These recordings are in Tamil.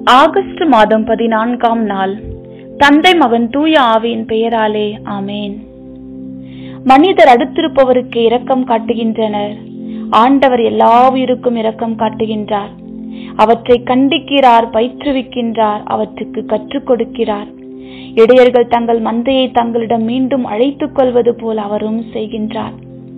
ஆகஸ்ட் மாதம் பதினான்காம் நாள் தந்தை மகன் தூய ஆவியின் பெயராலே ஆமேன் மனிதர் அடுத்திருப்பவருக்கு இரக்கம் காட்டுகின்றனர் ஆண்டவர் எல்லா உயிருக்கும் இரக்கம் காட்டுகின்றார் அவற்றை கண்டிக்கிறார் பயிற்றுவிக்கின்றார் அவற்றுக்கு கற்றுக் கொடுக்கிறார் இடையர்கள் தங்கள் மந்தையை தங்களிடம் மீண்டும் அழைத்துக் கொள்வது போல் அவரும் செய்கின்றார்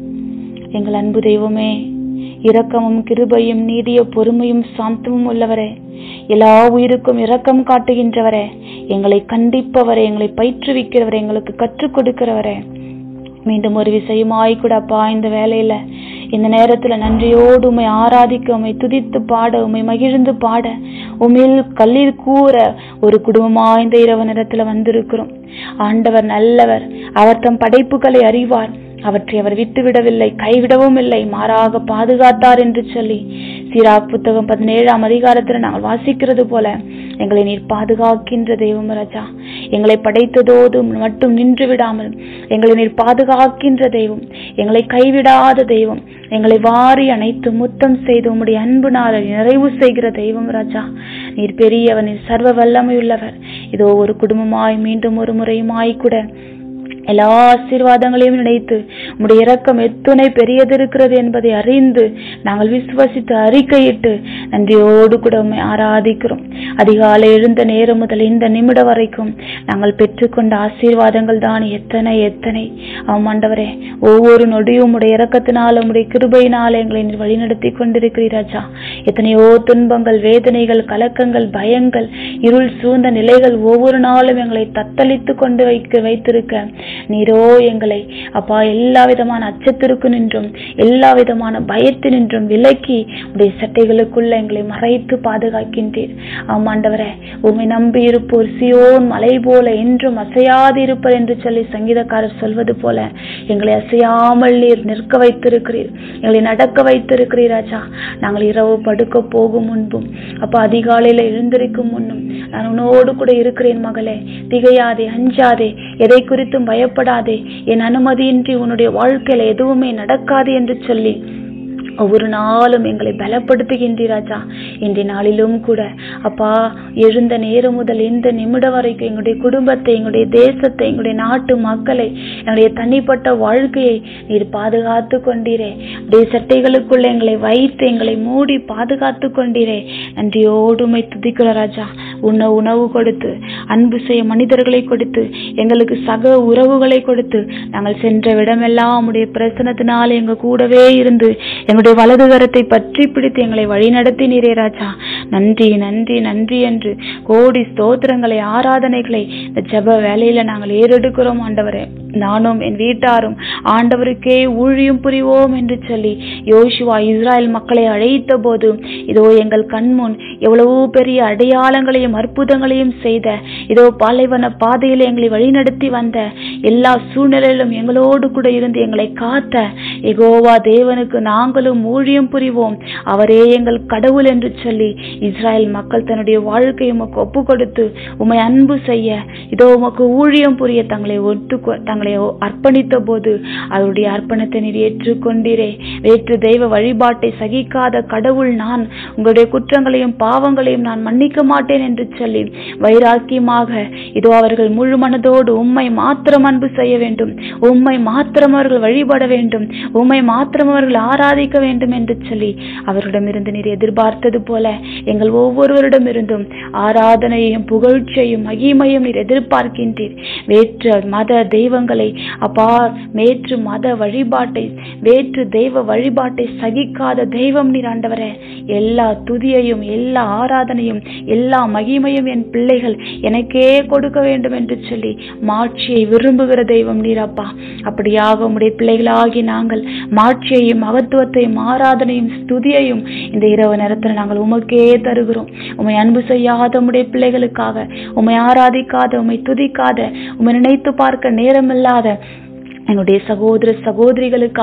எங்கள் அன்பு தெய்வமே இரக்கமும் கிருபையும் நீடிய பொறுமையும் சாந்தமும் உள்ளவரே எல்லா உயிருக்கும் இரக்கம் காட்டுகின்றவரே எங்களை கண்டிப்பவரே எங்களை பயிற்றுவிக்கிறவரே எங்களுக்கு கற்றுக் கொடுக்கிறவரே மீண்டும் ஒரு விஷயமாய் கூட அப்பா இந்த வேலையில இந்த நேரத்துல நன்றியோடு உமை ஆராதிக்க உமை துதித்து பாட உமை மகிழ்ந்து பாட உமையில் கல்லில் கூற ஒரு குடும்பமா இந்த இரவு நேரத்துல வந்திருக்கிறோம் ஆண்டவர் நல்லவர் அவர் தம் படைப்புகளை அறிவார் அவற்றை அவர் விட்டுவிடவில்லை கைவிடவும் இல்லை மாறாக பாதுகாத்தார் என்று சொல்லி சீராக் புத்தகம் பதினேழாம் அதிகாரத்தில் நாங்கள் வாசிக்கிறது போல எங்களை நீர் பாதுகாக்கின்ற தெய்வம் ராஜா எங்களை படைத்ததோடு மட்டும் நின்று விடாமல் எங்களை நீர் பாதுகாக்கின்ற தெய்வம் எங்களை கைவிடாத தெய்வம் எங்களை வாரி அணைத்து முத்தம் செய்து உம்முடைய அன்பு நாளை நிறைவு செய்கிற தெய்வம் ராஜா நீர் பெரியவன் நீர் சர்வ வல்லமையுள்ளவர் இதோ ஒரு குடும்பமாய் மீண்டும் ஒரு முறையுமாய் கூட எல்லா ஆசீர்வாதங்களையும் நினைத்து உம்முடைய இரக்கம் எத்துணை பெரியது இருக்கிறது என்பதை அறிந்து நாங்கள் விசுவசித்து அறிக்கையிட்டு நன்றியோடு கூட உண்மை ஆராதிக்கிறோம் அதிகாலை எழுந்த நேரம் முதல் இந்த நிமிடம் வரைக்கும் நாங்கள் பெற்றுக்கொண்ட ஆசீர்வாதங்கள் தான் எத்தனை எத்தனை ஆமாண்டவரே ஒவ்வொரு நொடியும் உடைய இரக்கத்தினால உடைய கிருபையினால எங்களை நீர் வழிநடத்தி கொண்டிருக்கிறீராஜா எத்தனையோ துன்பங்கள் வேதனைகள் கலக்கங்கள் பயங்கள் இருள் சூழ்ந்த நிலைகள் ஒவ்வொரு நாளும் எங்களை தத்தளித்து கொண்டு வைக்க வைத்திருக்க நீரோ எங்களை அப்பா எல்லா விதமான அச்சத்திற்கு நின்றும் எல்லா விதமான பயத்தினின்றும் விலக்கி உடைய சட்டைகளுக்குள்ள எங்களை மறைத்து பாதுகாக்கின்றீர் ஆமாண்டவரே உண்மை நம்பி இருப்போர் சியோன் மலை போல என்றும் அசையாது இருப்பர் என்று சொல்லி சங்கீதக்காரர் சொல்வது போல எங்களை அசையாமல் நீர் நிற்க வைத்திருக்கிறீர் எங்களை நடக்க வைத்திருக்கிறீர் ராஜா நாங்கள் இரவு படுக்க போகும் முன்பும் அப்ப அதிகாலையில எழுந்திருக்கும் முன்னும் நான் உன்னோடு கூட இருக்கிறேன் மகளே திகையாதே அஞ்சாதே எதை குறித்தும் பயப்படாதே என் அனுமதியின்றி உன்னுடைய வாழ்க்கையில எதுவுமே நடக்காது என்று சொல்லி ஒவ்வொரு நாளும் எங்களை பலப்படுத்துகின்றீர் ராஜா இன்றைய நாளிலும் கூட அப்பா எழுந்த நேரம் முதல் இந்த நிமிடம் வரைக்கும் எங்களுடைய குடும்பத்தை எங்களுடைய தேசத்தை எங்களுடைய நாட்டு மக்களை எங்களுடைய தனிப்பட்ட வாழ்க்கையை நீர் பாதுகாத்து கொண்டீரே அப்படியே சட்டைகளுக்குள்ள எங்களை வைத்து எங்களை மூடி பாதுகாத்து கொண்டீரே நன்றியோடுமை துதிக்கிற ராஜா உண்ண உணவு கொடுத்து அன்பு செய்ய மனிதர்களை கொடுத்து எங்களுக்கு சக உறவுகளை கொடுத்து நாங்கள் சென்ற விடமெல்லாம் உடைய பிரசனத்தினால் எங்க கூடவே இருந்து எங்களுடைய வலது கரத்தை பற்றி பிடித்து எங்களை வழிநடத்தி நீரே ராஜா நன்றி நன்றி நன்றி என்று கோடி ஸ்தோத்திரங்களை ஆராதனைகளை இந்த ஜப வேலையில நாங்கள் ஏறெடுக்கிறோம் ஆண்டவரே நானும் என் வீட்டாரும் ஆண்டவருக்கே ஊழியம் புரிவோம் என்று சொல்லி யோசுவா இஸ்ராயல் மக்களை அழைத்த போது இதோ எங்கள் கண்முன் எவ்வளவோ பெரிய அடையாளங்களையும் அற்புதங்களையும் செய்த இதோ பாலைவன பாதையில் எங்களை வழிநடத்தி வந்த எல்லா சூழ்நிலையிலும் எங்களோடு கூட இருந்து எங்களை காத்த எகோவா தேவனுக்கு நாங்களும் ஊழியம் புரிவோம் அவரே எங்கள் கடவுள் என்று சொல்லி இஸ்ராயல் மக்கள் தன்னுடைய வாழ்க்கையை உமக்கு ஒப்பு கொடுத்து உமை அன்பு செய்ய இதோ உமக்கு ஊழியம் புரிய தங்களை ஒட்டு தங்களை அர்ப்பணித்த போது அவருடைய அர்ப்பணத்தை நீர் ஏற்றுக்கொண்டீரே வேற்று தெய்வ வழிபாட்டை சகிக்காத கடவுள் நான் உங்களுடைய குற்றங்களையும் பாவங்களையும் நான் மன்னிக்க மாட்டேன் என்று சொல்லி வைராக்கியமாக இதோ அவர்கள் முழு மனதோடு உம்மை மாத்திரம் அன்பு செய்ய வேண்டும் உம்மை மாத்திரம் அவர்கள் வழிபட வேண்டும் உம்மை மாத்திரம் அவர்கள் ஆராதிக்க வேண்டும் என்று சொல்லி அவரிடமிருந்து நீர் எதிர்பார்த்தது போல எங்கள் ஒவ்வொருவரிடம் இருந்தும் ஆராதனையும் புகழ்ச்சியையும் மகிமையும் நீர் எதிர்பார்க்கின்றீர் வேற்று மத தெய்வங்களை அப்பா வேற்று மத வழிபாட்டை வேற்று தெய்வ வழிபாட்டை சகிக்காத தெய்வம் நீர் ஆண்டவரே எல்லா துதியையும் எல்லா ஆராதனையும் எல்லா மகிமையும் என் பிள்ளைகள் எனக்கே கொடுக்க வேண்டும் என்று சொல்லி மாட்சியை விரும்புகிற தெய்வம் நீர் அப்பா அப்படியாக உம்முடைய பிள்ளைகளாகி நாங்கள் மாட்சியையும் மகத்துவத்தையும் ஆராதனையும் ஸ்துதியையும் இந்த இரவு நேரத்தில் நாங்கள் உமக்கே தருகிறோம் உம்மை அன்பு செய்யாத உம்முடைய பிள்ளைகளுக்காக உம்மை ஆராதிக்காத உம்மை துதிக்காத உம்மை நினைத்து பார்க்க நேரமில்லாத எங்களுடைய சகோதர சகோதரிகளுக்காக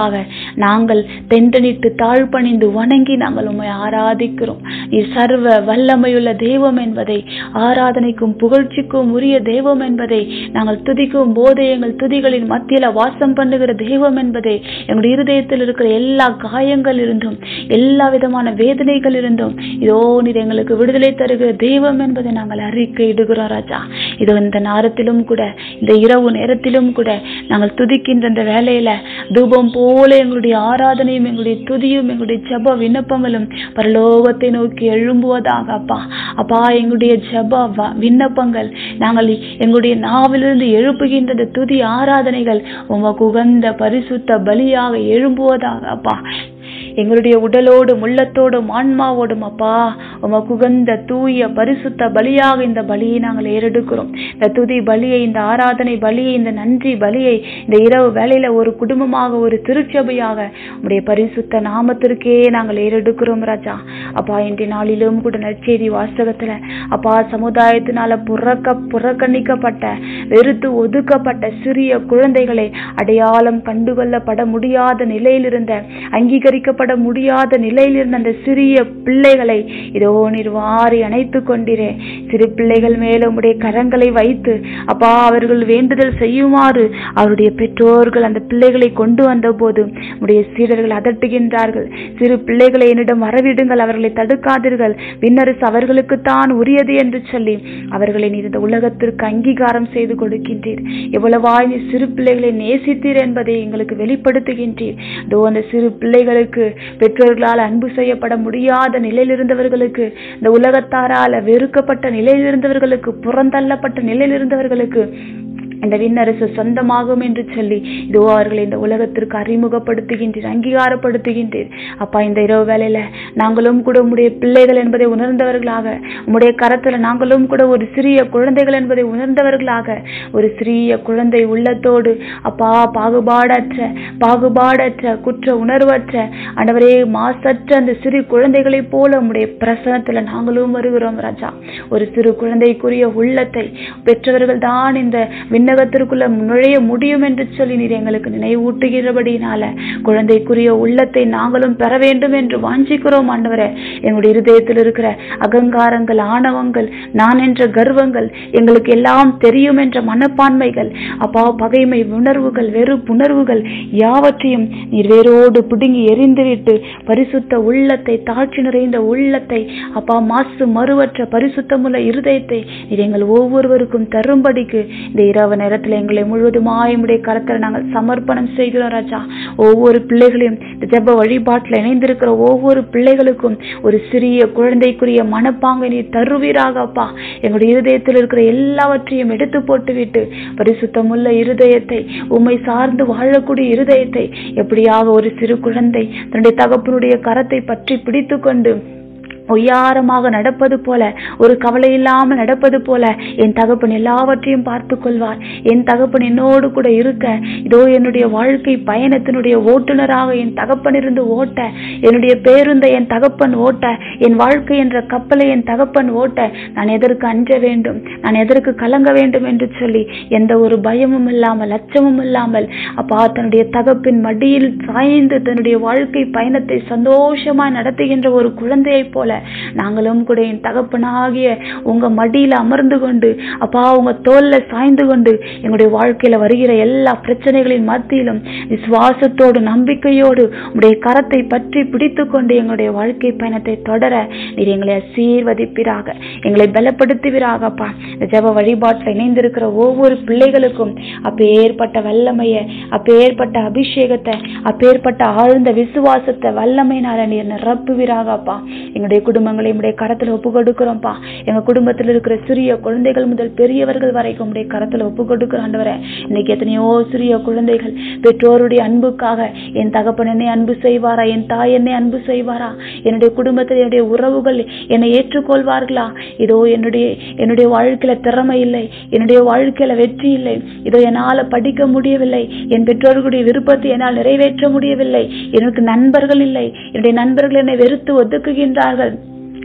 நாங்கள் தென்றனிட்டு தாழ்பணிந்து வணங்கி நாங்கள் உம்மை ஆராதிக்கிறோம் நீ சர்வ வல்லமையுள்ள தெய்வம் என்பதை ஆராதனைக்கும் புகழ்ச்சிக்கும் உரிய தெய்வம் என்பதை நாங்கள் துதிக்கும் போதே எங்கள் துதிகளின் மத்தியில வாசம் பண்ணுகிற தெய்வம் என்பதை எங்களுடைய இருதயத்தில் இருக்கிற எல்லா காயங்கள் இருந்தும் எல்லா விதமான வேதனைகள் இருந்தும் இதோ நீர் எங்களுக்கு விடுதலை தருகிற தெய்வம் என்பதை நாங்கள் அறிக்கை இடுகிறோம் ராஜா இதோ இந்த நேரத்திலும் கூட இந்த இரவு நேரத்திலும் கூட நாங்கள் துதிக்கின்ற இந்த வேலையில தூபம் போல எங்களுடைய ஆராதனையும் எங்களுடைய துதியும் எங்களுடைய ஜெப விண்ணப்பங்களும் பரலோகத்தை நோக்கி எழும்புவதாக அப்பா அப்பா எங்களுடைய ஜெப வ- விண்ணப்பங்கள் நாங்கள் எங்களுடைய நாவிலிருந்து எழுப்புகின்ற இந்த துதி ஆராதனைகள் உமக்கு உகந்த பரிசுத்த பலியாக எழும்புவதாக அப்பா எங்களுடைய உடலோடும் உள்ளத்தோடும் ஆன்மாவோடும் அப்பா உமக்கு உகந்த தூய பரிசுத்த பலியாக இந்த பலியை நாங்கள் ஏறெடுக்கிறோம் இந்த துதி பலியை இந்த ஆராதனை பலியை இந்த நன்றி பலியை இந்த இரவு வேளையில ஒரு குடும்பமாக ஒரு திருச்சபையாக உடைய பரிசுத்த நாமத்திற்கே நாங்கள் ஏறெடுக்கிறோம் ராஜா அப்பா இன்றைய நாளிலும் கூட நற்செய்தி வாசகத்துல அப்பா சமுதாயத்தினால புறக்க புறக்கணிக்கப்பட்ட வெறுத்து ஒதுக்கப்பட்ட சிறிய குழந்தைகளை அடையாளம் கண்டுகொள்ளப்பட முடியாத நிலையில் இருந்த அங்கீகரிக்கப்பட முடியாத நிலையில் இருந்த அந்த சிறிய பிள்ளைகளை இதோ நீர் வாரி அணைத்துக் கொண்டிரே சிறு பிள்ளைகள் மேல உம்முடைய கரங்களை வைத்து அப்பா அவர்கள் வேண்டுதல் செய்யுமாறு அவருடைய பெற்றோர்கள் அந்த பிள்ளைகளை கொண்டு வந்த போது உடைய சீடர்கள் அதட்டுகின்றார்கள் சிறு பிள்ளைகளை என்னிடம் வரவிடுங்கள் அவர்களை தடுக்காதீர்கள் விண்ணரசு அவர்களுக்குத்தான் உரியது என்று சொல்லி அவர்களை நீர் இந்த உலகத்திற்கு அங்கீகாரம் செய்து கொடுக்கின்றீர் எவ்வளவாய் நீ சிறு பிள்ளைகளை நேசித்தீர் என்பதை எங்களுக்கு வெளிப்படுத்துகின்றீர் இதோ அந்த சிறு பிள்ளைகளுக்கு பெற்றோர்களால் அன்பு செய்யப்பட முடியாத நிலையில் இருந்தவர்களுக்கு இந்த உலகத்தாரால வெறுக்கப்பட்ட நிலையில் இருந்தவர்களுக்கு புறந்தள்ளப்பட்ட நிலையில் இருந்தவர்களுக்கு இந்த விண்ணரசு சொந்தமாகும் என்று சொல்லி இதோ அவர்களை இந்த உலகத்திற்கு அறிமுகப்படுத்துகின்றீர் அங்கீகாரப்படுத்துகின்றீர் அப்பா இந்த இரவு வேளையில நாங்களும் கூட உம்முடைய பிள்ளைகள் என்பதை உணர்ந்தவர்களாக உம்முடைய கரத்துல நாங்களும் கூட ஒரு சிறிய குழந்தைகள் என்பதை உணர்ந்தவர்களாக ஒரு சிறிய குழந்தை உள்ளத்தோடு அப்பா பாகுபாடற்ற பாகுபாடற்ற குற்ற உணர்வற்ற ஆண்டவரே மாசற்ற அந்த சிறு குழந்தைகளைப் போல உம்முடைய பிரசனத்துல நாங்களும் வருகிறோம் ராஜா ஒரு சிறு குழந்தைக்குரிய உள்ளத்தை பெற்றவர்கள் தான் இந்த விண்ணகத்திற்குள்ள நுழைய முடியும் என்று சொல்லி நீர் எங்களுக்கு நினைவூட்டுகிறபடினால குழந்தைக்குரிய உள்ளத்தை நாங்களும் பெற வேண்டும் என்று வாஞ்சிக்கிறோம் ஆண்டவரே எங்களுடைய இருதயத்தில் இருக்கிற அகங்காரங்கள் ஆணவங்கள் நான் என்ற கர்வங்கள் எங்களுக்கு எல்லாம் தெரியும் என்ற மனப்பான்மைகள் அப்பா பகைமை உணர்வுகள் வெறுப்புணர்வுகள் யாவற்றையும் நீர் வேரோடு பிடுங்கி எரிந்துவிட்டு பரிசுத்த உள்ளத்தை தாட்சி நிறைந்த உள்ளத்தை அப்பா மாசு மறுவற்ற பரிசுத்தமுள்ள இருதயத்தை நீர் எங்கள் ஒவ்வொருவருக்கும் தரும்படிக்கு இந்த இரவு நேரத்தில் எங்களை முழுவதுமாய் உம்முடைய கரத்தில் நாங்கள் சமர்ப்பணம் செய்கிறோம் ராஜா ஒவ்வொரு பிள்ளைகளையும் இந்த ஜெப வழிபாட்டில் இணைந்திருக்கிற ஒவ்வொரு பிள்ளைகளுக்கும் ஒரு சிறிய குழந்தைக்குரிய மனப்பாங்கை நீர் தருவீராக அப்பா எங்களுடைய இருதயத்தில் இருக்கிற எல்லாவற்றையும் எடுத்து போட்டுவிட்டு பரிசுத்தமுள்ள இருதயத்தை உம்மை சார்ந்து வாழக்கூடிய இருதயத்தை எப்படியாக ஒரு சிறு குழந்தை தன்னுடைய தகப்பனுடைய கரத்தை பற்றி பிடித்து கொண்டு ஒய்யாரமாக நடப்பது போல ஒரு கவலை இல்லாமல் நடப்பது போல என் தகப்பன் எல்லாவற்றையும் பார்த்து கொள்வார் என் தகப்பன் என்னோடு கூட இருக்க இதோ என்னுடைய வாழ்க்கை பயணத்தினுடைய ஓட்டுநராக என் தகப்பன் இருந்து ஓட்ட என்னுடைய பேருந்தை என் தகப்பன் ஓட்ட என் வாழ்க்கை என்ற கப்பலை என் தகப்பன் ஓட்ட நான் எதற்கு அஞ்ச வேண்டும் நான் எதற்கு கலங்க வேண்டும் என்று சொல்லி எந்த ஒரு பயமும் இல்லாமல் அச்சமும் இல்லாமல் அப்பா தன்னுடைய தகப்பின் மடியில் சாய்ந்து தன்னுடைய வாழ்க்கை பயணத்தை சந்தோஷமாய் நடத்துகின்ற ஒரு குழந்தையைப் போல நாங்களும் கூட என் தகப்பனாகிய உங்க மடியில அமர்ந்து கொண்டு அப்பா உங்க தோல்ல சாய்ந்து கொண்டு எங்களுடைய வாழ்க்கையில வருகிற எல்லா பிரச்சனைகளின் மத்தியிலும் விசுவாசத்தோடு நம்பிக்கையோடு உடைய கரத்தை பற்றி பிடித்து கொண்டு எங்களுடைய வாழ்க்கை பயணத்தை தொடர நீர் எங்களை ஆசீர்வதிப்பீராக எங்களை பலப்படுத்துவீராக அப்பா இந்த ஜெப வழிபாட்டில் இணைந்திருக்கிற ஒவ்வொரு பிள்ளைகளுக்கும் அப்பேற்பட்ட வல்லமையை அப்பேற்பட்ட அபிஷேகத்தை அப்பேற்பட்ட ஆழ்ந்த விசுவாசத்தை வல்லமையினால நீர் நிரப்புவீராக அப்பா எங்களுடைய குடும்பங்களை உடைய கரத்துல ஒப்பு கொடுக்கிறோம்ப்பா எங்க குடும்பத்தில் இருக்கிற சிறிய குழந்தைகள் முதல் பெரியவர்கள் வரைக்கும் உடைய கரத்துல ஒப்பு கொடுக்கிற ஆண்டவரே இன்னைக்கு எத்தனையோ சிறிய குழந்தைகள் பெற்றோருடைய அன்புக்காக என் தகப்பன் என்னை அன்பு செய்வாரா என் தாய் என்னை அன்பு செய்வாரா என்னுடைய குடும்பத்தில் என்னுடைய உறவுகள் என்னை ஏற்றுக்கொள்வார்களா இதோ என்னுடைய என்னுடைய வாழ்க்கையில திறமை இல்லை என்னுடைய வாழ்க்கையில வெற்றி இல்லை இதோ என்னால படிக்க முடியவில்லை என் பெற்றோர்களுடைய விருப்பத்தை என்னால் நிறைவேற்ற முடியவில்லை எனக்கு நண்பர்கள் இல்லை என்னுடைய நண்பர்கள் என்னை வெறுத்து ஒதுக்குகின்றார்கள்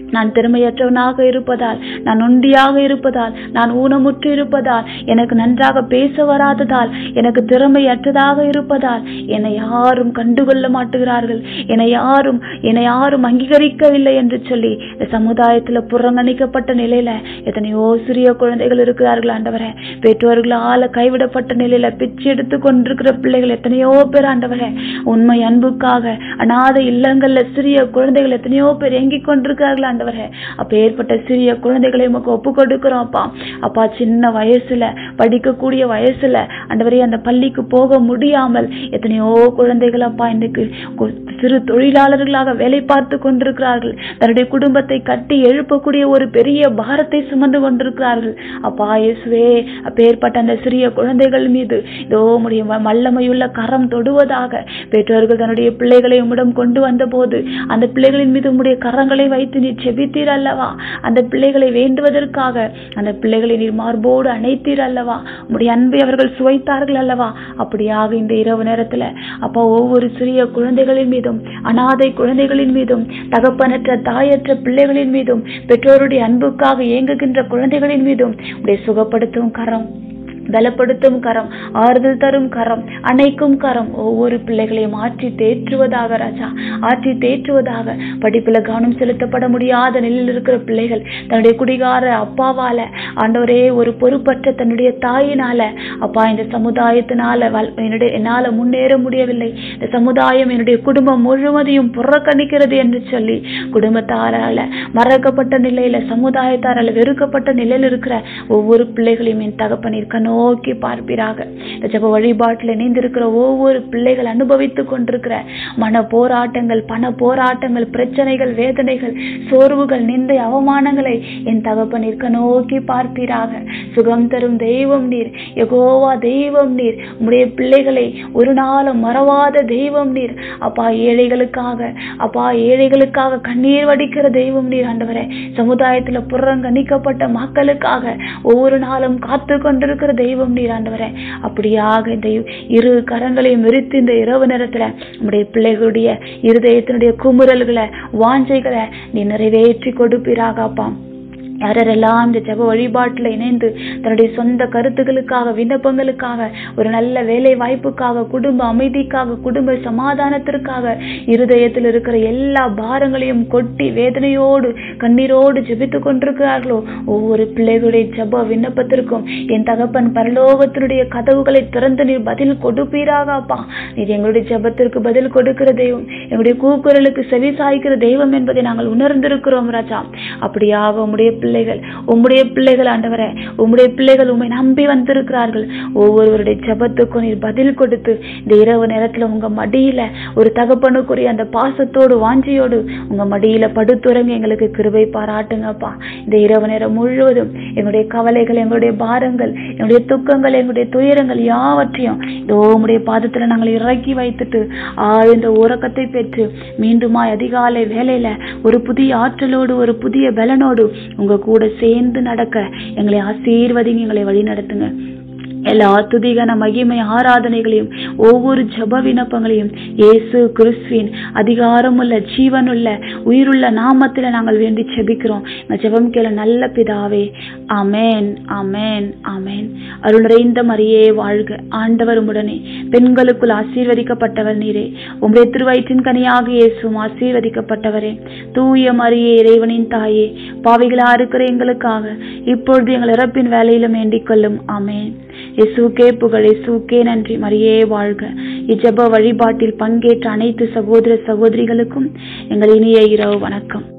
நான் திறமையற்றவனாக இருப்பதால் நான் ஒண்டியாக இருப்பதால் நான் ஊனமுற்று இருப்பதால் எனக்கு நன்றாக பேச வராததால் எனக்கு திறமையற்றதாக இருப்பதால் என்னை யாரும் கண்டுகொள்ள மாட்டுகிறார்கள் என்னை யாரும் என்னை யாரும் அங்கீகரிக்கவில்லை என்று சொல்லி இந்த சமுதாயத்துல புறங்கணிக்கப்பட்ட நிலையில எத்தனையோ சிறிய குழந்தைகள் இருக்கிறார்கள் ஆண்டவரே பெற்றோர்களால கைவிடப்பட்ட நிலையில பிச்சை எடுத்து கொண்டிருக்கிற பிள்ளைகள் எத்தனையோ பேர் ஆண்டவரே உண்மை அன்புக்காக அநாத இல்லங்கள்ல சிறிய குழந்தைகள் எத்தனையோ பேர் ஏங்கிக் கொண்டிருக்கிறார்கள் ஆண்டவரே அப்ப ஏற்பட்ட சிறிய குழந்தைகளை உமக்கு ஒப்பு கொடுக்கிறோம் அப்பா அப்பா சின்ன வயசுல படிக்கக்கூடிய வயசுல ஆண்டவரே அந்த பள்ளிக்கு போக முடியாமல் எத்தனையோ குழந்தைகள் அப்பா இன்னைக்கு கு- சிறு தொழிலாளர்களாக வேலை பார்த்து கொண்டிருக்கிறார்கள் தன்னுடைய குடும்பத்தை கட்டி எழுப்பக்கூடிய ஒரு பெரிய பாரத்தை சுமந்து கொண்டிருக்கிறார்கள் அப்பா இயேசுவே அப்பேற்பட்ட அந்த சிறிய குழந்தைகள் மீது இதோ உம்முடைய வ- வல்லமையுள்ள கரம் தொடுவதாக பெற்றோர்கள் தன்னுடைய பிள்ளைகளை உம்மிடம் கொண்டு வந்த போது அந்த பிள்ளைகளின் மீது உம்முடைய கரங்களை வைத்து நீர் செபித்தீர் அல்லவா அந்த பிள்ளைகளை வேண்டுவதற்காக அந்த பிள்ளைகளை நீர் மார்போடு அணைத்தீர் அல்லவா உம்முடைய அன்பை அவர்கள் சுவைத்தார்கள் அல்லவா அப்படியாக இந்த இரவு நேரத்துல அப்பா ஒவ்வொரு சிறிய குழந்தைகளின் மீதும் அனாதை குழந்தைகளின் மீதும் தகப்பனற்ற தாயற்ற பிள்ளைகளின் மீதும் பெற்றோருடைய அன்புக்காக ஏங்குகின்ற குழந்தைகளின் மீதும் உடைய சுகப்படுத்தும் கரம் பலப்படுத்தும் கரம் ஆறுதல் தரும் கரம் அணைக்கும் கரம் ஒவ்வொரு பிள்ளைகளையும் ஆற்றி தேற்றுவதாக ராஜா ஆற்றி தேற்றுவதாக படிப்புல கவனம் செலுத்தப்பட முடியாத நிலையில் இருக்கிற பிள்ளைகள் தன்னுடைய குடிகார அப்பாவால ஆண்டவரே ஒரு பொறுப்பற்ற தன்னுடைய தாயினால அப்பா இந்த சமுதாயத்தினால வல்- என்னுடைய என்னால முன்னேற முடியவில்லை இந்த சமுதாயம் என்னுடைய குடும்பம் முழுவதையும் புறக்கணிக்கிறது என்று சொல்லி குடும்பத்தாரால மறக்கப்பட்ட நிலையில சமுதாயத்தாரால வெறுக்கப்பட்ட நிலையில் இருக்கிற ஒவ்வொரு பிள்ளைகளையும் என் தகப்பனீர் கண்ணோக்கி பார்ப்பீராக இந்த ஜெப வழிபாட்டில் இணைந்திருக்கிற ஒவ்வொரு பிள்ளைகள் அனுபவித்துக் கொண்டிருக்கிற மன போராட்டங்கள் பண போராட்டங்கள் பிரச்சனைகள் வேதனைகள் சோர்வுகள் நிந்தை அவமானங்களை என் தகப்பனீர் கண்ணோக்கி பார்ப்பீராக சுகம் தரும் தெய்வம் நீர் யெகோவா தெய்வம் நீர் உம்முடைய பிள்ளைகளை ஒரு நாளும் மறவாத தெய்வம் நீர் அப்பா ஏழைகளுக்காக அப்பா ஏழைகளுக்காக கண்ணீர் வடிக்கிற தெய்வம் நீர் ஆண்டவரே சமுதாயத்துல புறங்கணிக்கப்பட்ட மக்களுக்காக ஒவ்வொரு நாளும் காத்து கொண்டிருக்கிற தெய்வம் நீர் ஆண்டவரே அப்படியாக இந்த இரு கரங்களையும் விரித்து இந்த இரவு நேரத்துல நம்முடைய பிள்ளைகளுடைய இருதயத்தினுடைய குமுறல்களை வாஞ்சைகளை நீ நிறைவேற்றி கொடுப்பீராக அப்பா யாரெல்லாம் இந்த ஜெப வழிபாட்டில் இணைந்து தன்னுடைய சொந்த கருத்துக்களுக்காக விண்ணப்பங்களுக்காக ஒரு நல்ல வேலை வாய்ப்புக்காக குடும்ப அமைதிக்காக குடும்ப சமாதானத்திற்காக இருதயத்தில் இருக்கிற எல்லா பாரங்களையும் கொட்டி வேதனையோடு கண்ணீரோடு ஜெபித்து கொண்டிருக்கிறார்களோ ஒவ்வொரு பிள்ளைகளுடைய ஜெப விண்ணப்பத்திற்கும் என் தகப்பன் பரலோகத்தினுடைய கதவுகளை திறந்து நீர் பதில் கொடுப்பீராக அப்பா நீர் எங்களுடைய ஜெபத்திற்கு பதில் கொடுக்கிற தெய்வம் எங்களுடைய கூக்குரலுக்கு செவி சாய்க்கிற தெய்வம் என்பதை நாங்கள் உணர்ந்திருக்கிறோம் ராஜா அப்படியாக உம்முடைய பிள்ளைகள் உம்முடைய பிள்ளைகள் ஆண்டவரே உம்முடைய பிள்ளைகள் உம்மை நம்பி வந்திருக்கிறார்கள் ஒவ்வொருவருடைய ஜெபத்துக்கும் நீர் பதில் கொடுத்து இந்த இரவு நேரத்துல உங்க மடியில ஒரு தகப்பனுக்குரிய அந்த பாசத்தோடு வாஞ்சியோடு உங்க மடியில படுத்துறங்க எங்களுக்கு கிருபை பாராட்டுங்கப்பா இந்த இரவு நேரம் முழுவதும் எங்களுடைய கவலைகள் எங்களுடைய பாரங்கள் எங்களுடைய துக்கங்கள் எங்களுடைய துயரங்கள் யாவற்றையும் இதோ உம்முடைய பாதத்துல நாங்கள் இறக்கி வைத்துட்டு ஆழ்ந்த உறக்கத்தை பெற்று மீண்டுமாய் அதிகாலை வேலையில ஒரு புதிய ஆற்றலோடு ஒரு புதிய பலனோடு உங்க கூட சேர்ந்து நடக்க எங்களை ஆசீர்வதிங்க எங்களை வழி நடத்துங்க எல்லா துதிகன மகிமை ஆராதனைகளையும் ஒவ்வொரு ஜப விண்ணப்பங்களையும் இயேசு கிறிஸ்துவின் அதிகாரமுள்ள ஜீவனுள்ள உயிருள்ள நாமத்தில் நாங்கள் வேண்டி ஜெபிக்கிறோம் இந்த ஜெபம் கேள நல்ல பிதாவே அமேன் அமேன் அமேன் அருள் நிறைந்த மரியே வாழ்க ஆண்டவர் உடனே பெண்களுக்குள் ஆசீர்வதிக்கப்பட்டவர் நீரே உம்முடைய திருவயிற்றின் கனியாக இயேசுவும் ஆசீர்வதிக்கப்பட்டவரே தூய மரியே இறைவனின் தாயே பாவிகளா இருக்கிற எங்களுக்காக இப்பொழுது எங்கள் இறப்பின் வேலையிலும் வேண்டிக் கொள்ளும் அமேன் இயேசுக்கே புகழ் இயேசுக்கே நன்றி மரியே வாழ்க இஜப வழிபாட்டில் பங்கேற்ற அனைத்து சகோதர சகோதரிகளுக்கும் எங்கள் இனிய இரவு வணக்கம்